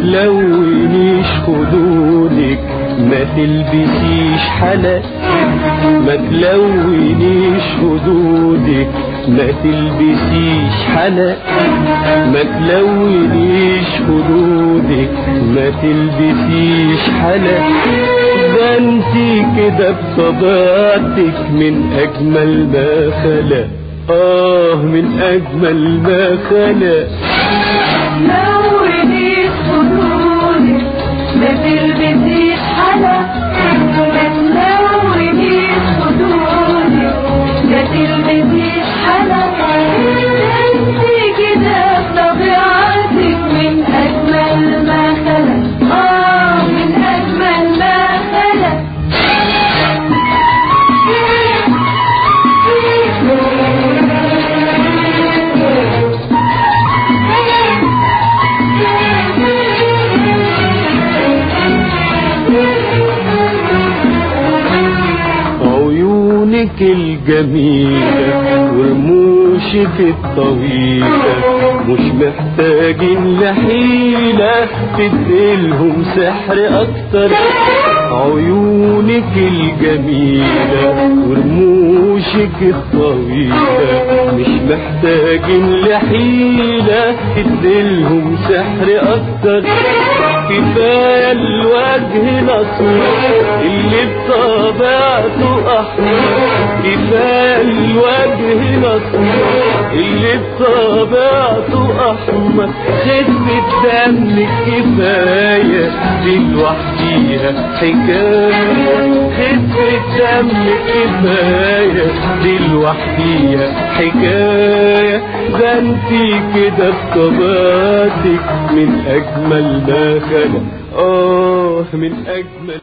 تلونيش خدودك ما تلبسيش حلق ما تلونيش خدودك ما تلبسيش حلق ما تلونيش خدودك ما تلبسيش حلق ده انتي كده بطبيعتك من اجمل ما خلق اه من اجمل ما خلق لوني خدودك ما تلبسيش حلق ما تلوني خدودك ما تلبسيش حلق انتي كده بطبيعتك من اجمل ما خلق اه من اجمل ما خلق عيونك الجميلة ورموشك الطويلة مش محتاجين لحيلة تديلهم سحر أكتر عيونك الجميلة ورموشك الطويلة مش محتاجين لحيلة تديلهم سحر أكتر كفاية الوجه الأسود اللي بطبيعته أحمر كفاية الوجه الأسود اللي بطبيعته أحمر خفة دمك كفاية دي لوحديها حكاية خفة دمك كفاية دي لوحديها حكاية ده انتي كده بطبيعتك من أجمل ما خلق آه من أجمل